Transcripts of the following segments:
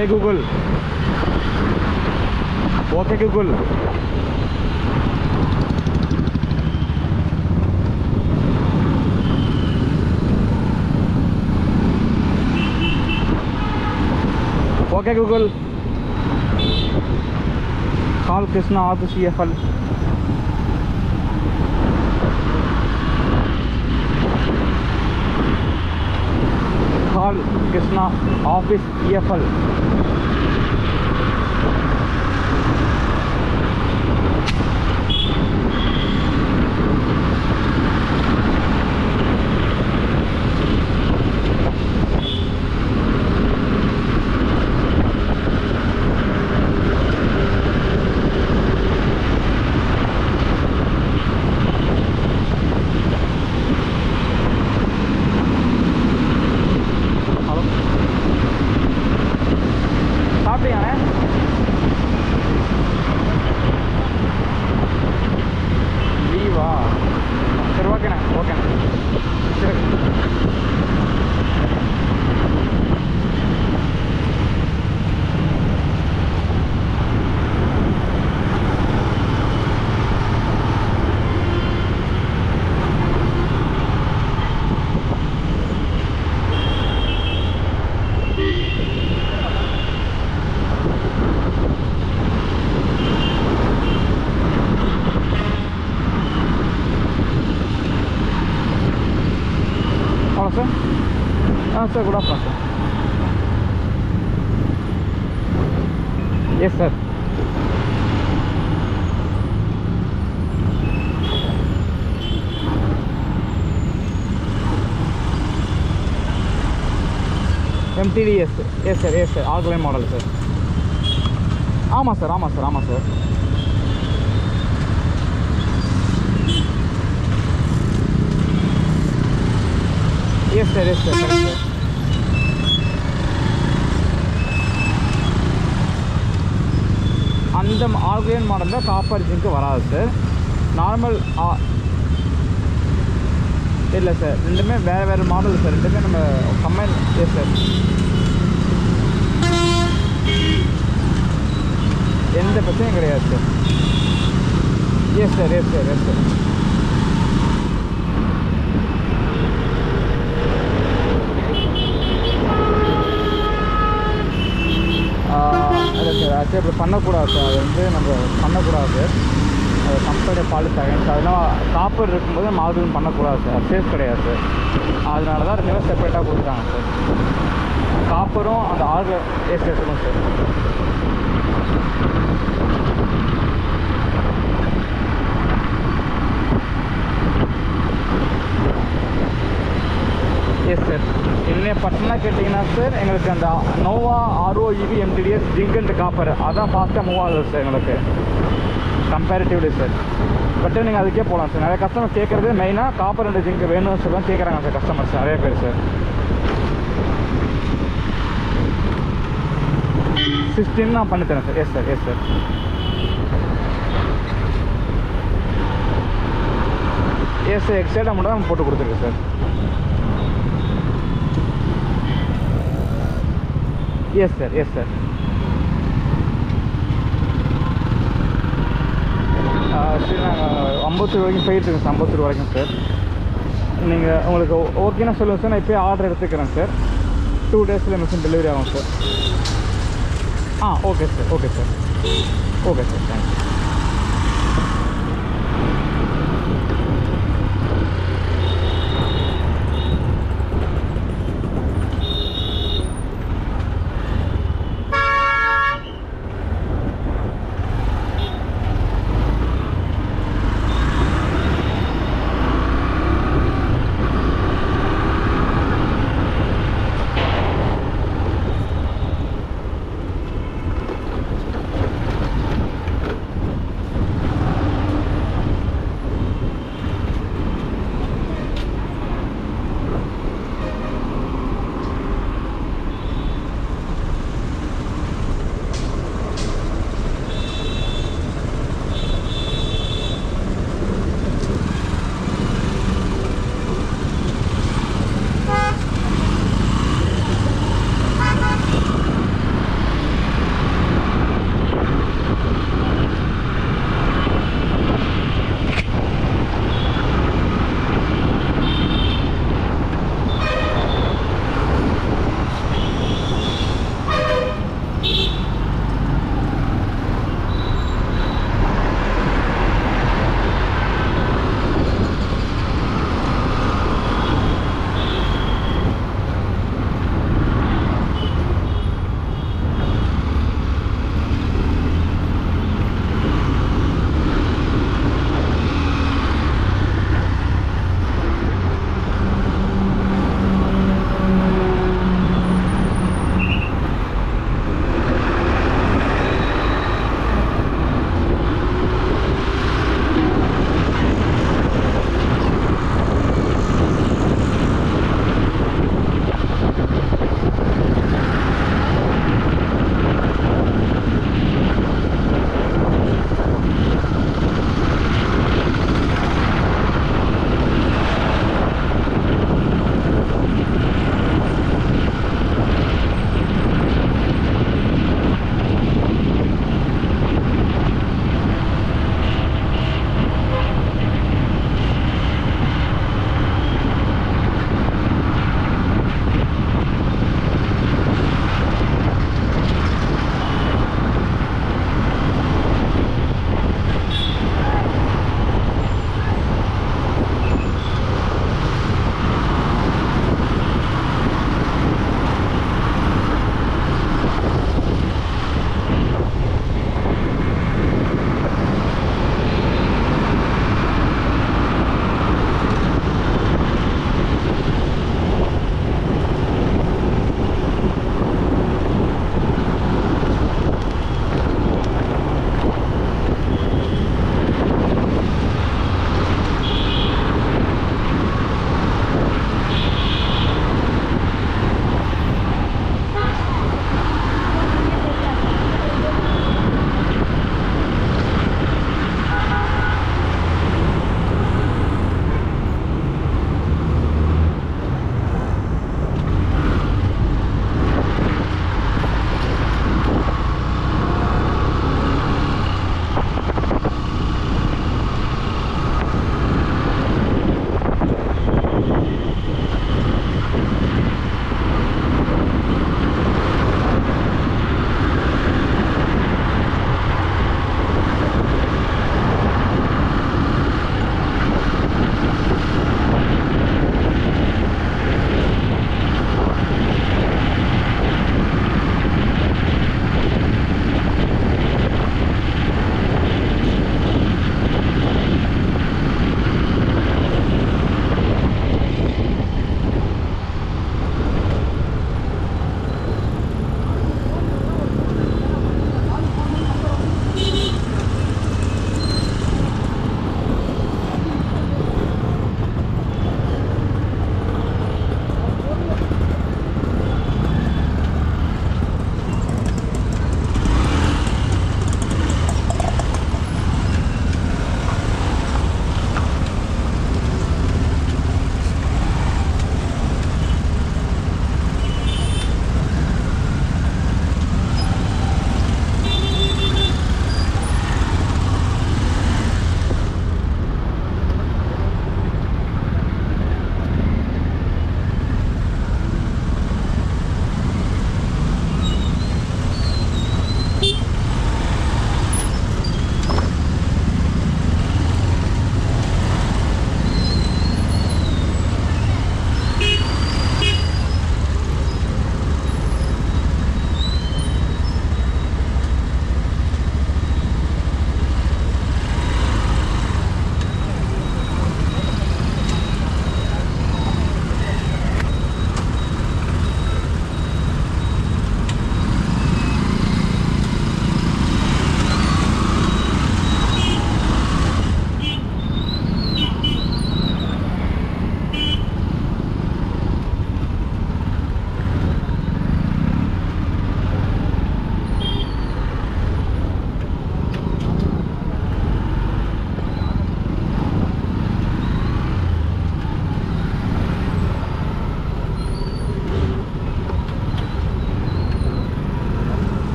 Hey Google. Okay Google. Okay Google. Call Krishna Auto CFL. Call Krishna Office EFL. Hello சாப்பிட்டீங்கண்ணே லீவா சரி ஓகேண்ணே ஓகேண்ணே சரி ஹலோ சார் ஆ sir good afternoon sir yes sir MDT yes yes sir yes sir alkaline model sir ஆமாம் sir ஆமாம் sir ஆமாம் sir yes sir yes sir correct sir அந்த ஆல்கலைன் மாடலில் காப்பர் ஜிங்க்கு வராது சார் நார்மல் இல்லை sir ரெண்டுமே வேறு வேறு மாடல் சார் ரெண்டுமே நம்ம கம்பைன் எஸ் சார் எந்த பிரச்சனையும் கிடையாது sir yes sir yes sir yes sir இல்லை சார் ஆக்சுவலி அப்படி பண்ணக்கூடாது சார் அது வந்து நம்ம பண்ணக்கூடாது அது கம்பெனி பாலிசி அகைன்ஸ் அதெல்லாம் காப்பர் இருக்கும்போது மார்பிள் பண்ணக்கூடாது சார் சேஃப் கிடையாது சார் அதனால தான் ரெண்டுமே செப்பரேட்டாக கொடுத்துட்டாங்க சார் காப்பரும் அந்த ஆர்க ஏசிஎஸ்க்கும் சார் எஸ் சார் என்ன பட்டனா கேட்டிங்கன்னா சார் எங்களுக்கு அந்த Nova RO EV MTDS zinc and copper அதான் ஃபாஸ்ட்டாக மூவ் ஆகுது சார் எங்களுக்கு கம்பேரிட்டிவ்லி சார் பட் நீங்கள் அதுக்கே போகலாம் சார் நிறைய கஸ்டமர் கேட்குறது மெயினாக காப்பர் அண்ட் ஜிங்க் வேணும்னு சொல்லி கேட்குறாங்க சார் கஸ்டமர்ஸ் நிறைய பேர் சார் சிக்ஸ்டீன் நான் பண்ணித்தரேன் sir yes sir yes sir yes sir exact amount தான் போட்டு கொடுத்துருக்கேன் sir yes sir yes sir சரி நாங்கள் ஐம்பத்தூர் வரைக்கும் போயிட்டுருக்கோம் சார் ஐம்பத்தூர் வரைக்கும் சார் நீங்கள் உங்களுக்கு ஓகேனா சொல்லுங்கள் சார் நான் இப்போயே ஆர்டர் எடுத்துக்கிறேன் சார் டூ டேஸில் மிஷின் டெலிவரி ஆகும் சார் ஆ okay sir okay sir okay sir thank you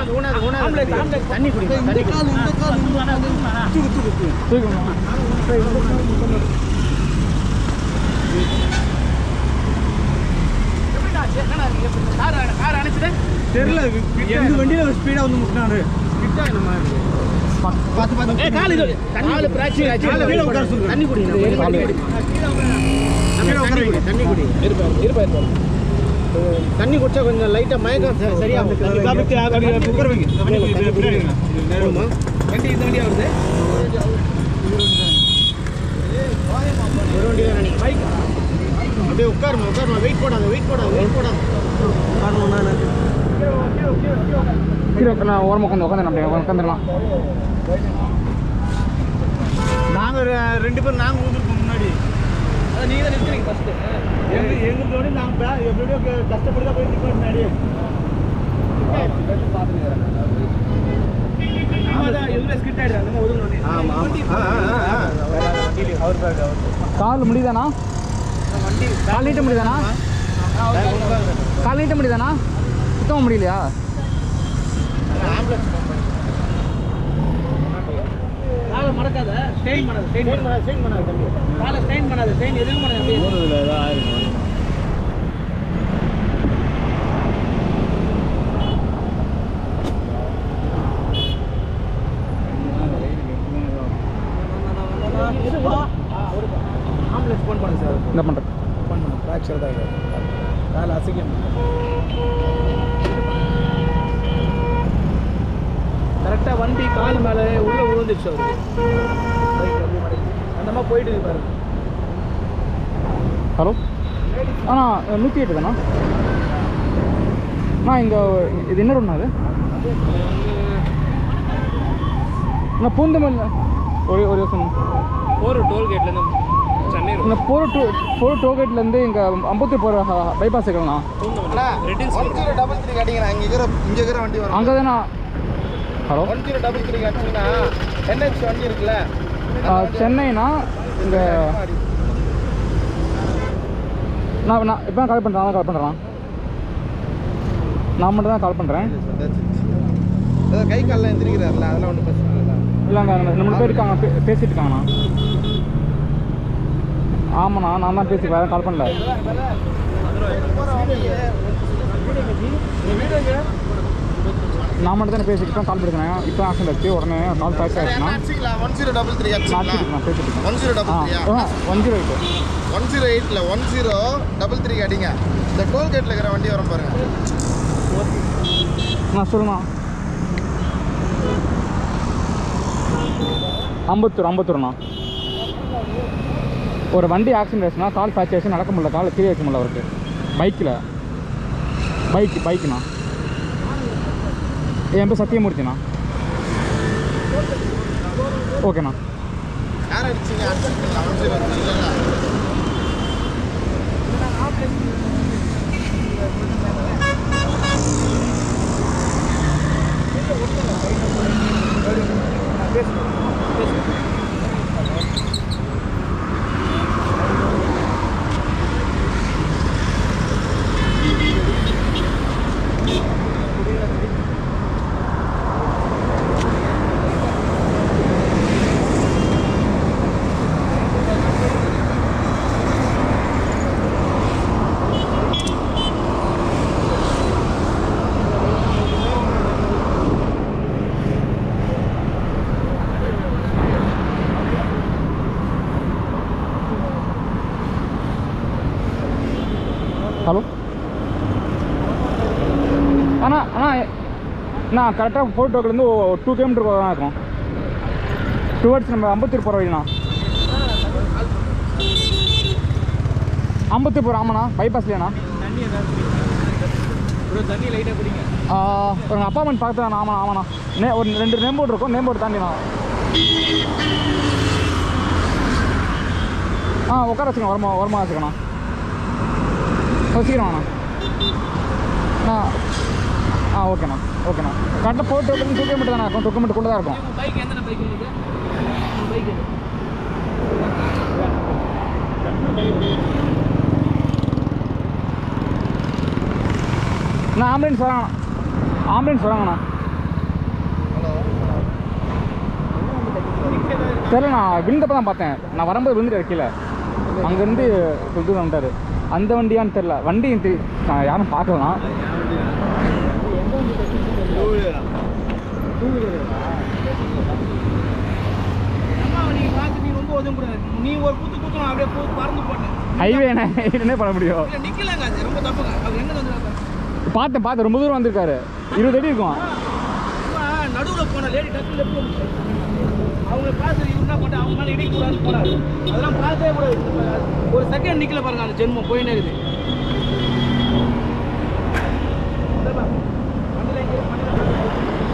தண்ணி குடி தண்ணி தூக்குமா தெரியல எங்க வண்டியில ஸ்பீடா வந்து முட்டினாரு பார்த்து பார்த்து காலு காலு பிராக்சர் ஆச்சு கீழே உட்கார சொல்லுங்க தண்ணி குடி தண்ணி குடி தண்ணி குடி தண்ணி குடி இருப்பா இருப்பா இருப்பா தண்ணி குடிச்சா கொஞ்சம் லைட்டா மயக்கம் ச- சரியா உட்கார வைங்க ஆமா. வண்டி இந்த வண்டியா வருது ஒரு வண்டி தான் நினைக்கிறேன் பைக் அப்படியே உட்காருமா உட்காருமா வெயிட் போடாத வெயிட் போடாத வெயிட் போடாத உட்காரணும் நான் கீழே நான் ஓரமாக உட்காந்து உட்காந்து அப்படியே உட்காந்துடலாம் நாங்க ரெ- ரெண்டு பேரும் நாங்க வந்துருக்கோம் முன்னாடி நீங்க தான் நிற்கிறீங்க ஃபர்ஸ்ட் எங்க எங்க தோணி நாங்க பே- எப்படியோ க- கஷ்டப்பட்டு தான் போய் நிற்கிறோம் முன்னாடி கால் முடியுதாண்ணா கால் நீட்ட முடியுதாண்ணா கால் நீட்ட முடியுதாண்ணா சுத்தமாக முடியலையா காலை மடக்காத ஸ்டெயின் பண்ணாத ஸ்டெயின் பண்ணாத ஸ்டெயின் பண்ணாத தம்பி காலை ஸ்டெயின் பண்ணாத ஸ்டெயின் எதுவும் பண்ணாத அப்படியே ஆம்புலன்ஸ் ஃபோன் பண்ணுங்க சார் என்ன பண்ணுறது ஃபோன் பண்ணுங்க ஃப்ராக்சர் தான் இது காலை அசைக்க கரெக்டாக வண்டி கால் மேலே உள்ளே விழுந்துச்சு அவருக்கு Bike அப்படியே மடங்கி. அந்த மாதிரி போயிட்டு இருக்கு பாருங்க ஹலோ அண்ணா நூற்றி எட்டு தானா அண்ணா இங்கே இது என்ன ரோடுண்ணா அது நான் பூந்தமல் ஒரு ஒரு யோசனை போகிற டோல்கேட்லேருந்து சென்னை இந்த போர் டூ போர் டோல்கேட்லேருந்து இங்கே அம்பத்தூர் போகிற பைபாஸ் இருக்கலண்ணா ஒன் ஜீரோ டபுள் த்ரீ அடிங்கண்ணா இங்கே இருக்கிற இங்கே இருக்கிற வண்டி வரும் அங்கே தானே hello one zero double three அடிச்சிங்கன்னா என்ஹெச் வண்டி இருக்குல்ல சென்னைனா இங்கே நான் நான் இப்போ கால் பண்ணுறேன் நான் கால் பண்ணுறேன் நான் மட்டும் தான் கால் பண்ணுறேன் ஏதோ கை காலில் எந்திரிக்கிறாருல அதெல்லாம் ஒன்றும் பிரச்சனை இல்லை இல்லைங்க நம்மளுக்கு பேர் இருக்காங்க பே- பேசிட்டு இருக்காங்கண்ணா ஆமாண்ணா நான் தான் பேசி வேறு கால் பண்ணல நான் மட்டும் தானே பேசிட்டு இருக்கேன் கால் பண்ணிருக்கேன் இப்போ ஆக்ஷன் வச்சு உடனே கால் பேக் ஆயிடுச்சுன்னா ஒன் ஜீரோ டபுள் த்ரீ நான் அடிச்சிங்களா நான் பேசிட்டு இருக்கேன் ஒன் ஜீரோ ஆ டபுள் த்ரீயா one zero eight one zero எயிட்டில் ஒன் ஜீரோ டபுள் த்ரீ அடிங்க இந்த டோல்கேட்டில் இருக்கிற வண்டி வரும் பாருங்க நான் சொல்லுண்ணா அம்பத்தூர் அம்பத்தூர்ண்ணா ஒரு வண்டி ஆக்சிடென்ட் ஆச்சுன்னா கால் ஃப்ராக்சர் ஆச்சு நடக்க முடியல கால் கீழே வைக்க முடியல அவருக்கு பைக்கில் பைக் பைக்குண்ணா என் பேர் சத்தியமூர்த்திண்ணா ஓகேண்ணா யார் அடிச்சிங்க அடிச்சிருக்கீங்களா ஒன் ஜீரோ இல்லைல்ல ஹலோ அண்ணா அண்ணா அண்ணா கரெக்டாக ஃபோட்டோக்குலேருந்து டூ கிலோமீட்டர் தான் இருக்கும் டுவர்ட்ஸ் நம்ம அம்பத்தூர் போகிற வழிண்ணா அம்பத்தூர் போகிற ஆமாண்ணா பைபாஸ்லேண்ணா தண்ணி ஏதாவது ப்ரோ தண்ணி லைட்டாக குடிங்க ஒரு அப்பார்ட்மெண்ட் பார்த்து ஆமாண்ணா ஆமாண்ணா நே ஒரு ரெண்டு நேம் போர்டு இருக்கும் நேம் போர்டு தாண்டிண்ணா ஆ உட்கார வச்சுக்கோங்க வரமா வரமா வச்சுக்கண்ணா சீக்கிரம் வாண்ணா ஆ ஆ ஓகேண்ணா ஓகேண்ணா கரெக்டாக போட்டு டூ கிலோமீட்டர் தானே இருக்கும் டூ கிலோமீட்டர் கூட தான் இருக்கும் பைக் எந்த பைக் உங்களுக்கு பைக் நான் ஆம்புலன்ஸ் வராங்கண்ணா ஆம்புலன்ஸ் வராங்கண்ணா தெரியல நான் விழுந்தப்ப தான் பார்த்தேன் நான் வரும்போது விழுந்துட்டு கீழே அங்கேருந்து கொண்டு வந்துட்டாரு அந்த வண்டியான்னு தெரில வண்டி தெரி- நான் யாரும் பார்க்கலாம் அம்மா நீங்க பார்த்து நீ ரொம்ப உதவும் கூடாது நீ ஒரு குத்து குத்தணும் அப்படியே போ பறந்து போட்டேன் ஹைவே என்ன பண்ண முடியும் இல்ல நிக்கலங்க அது ரொம்ப தப்புங்க அவர் எங்க வந்து பார்த்தேன் பார்த்தேன் ரொம்ப தூரம் வந்திருக்காரு இருபது அடி இருக்கும் நடுவில் போன லேடி டக்கு லெஃப்ட் வந்துச்சு அவங்க பார்த்து இவங்க என்ன பண்ண அவங்க மேலே இடிக்க கூடாதுன்னு போனாரு அதெல்லாம் பார்த்தே கூடாது ஒரு செகண்ட் நிக்கல பாருங்க அந்த ஜென்மம் போயினே இருக்குது இந்தாப்பா, வண்டியில எங்க இருக்கு? வண்டியில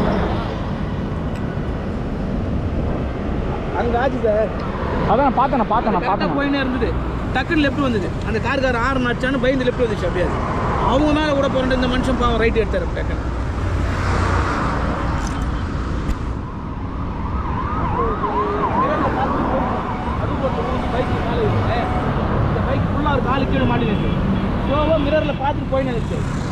அங்க ஆச்சு சார் அதான் பார்த்தேன் நான் பார்த்தேன் நான் கரெக்டாக பார்த்தேன் போயினே இருந்தது டக்குன்னு லெஃப்ட் வந்தது அந்த கார்கார ஆறு நடிச்சான்னு பயந்து லெஃப்ட் வந்துச்சு அப்படியே அது. அவங்க மேலே கூட போகிற இந்த மனுஷன் பாவம் ரைட் எடுத்தாரு டக்குன்னு பைக் ஃபுல்லாக ஒரு காலு கீழே மாட்டி நிற்கு ஸோ மிரரில் பார்த்துட்டு போயின்னு இருந்துச்சு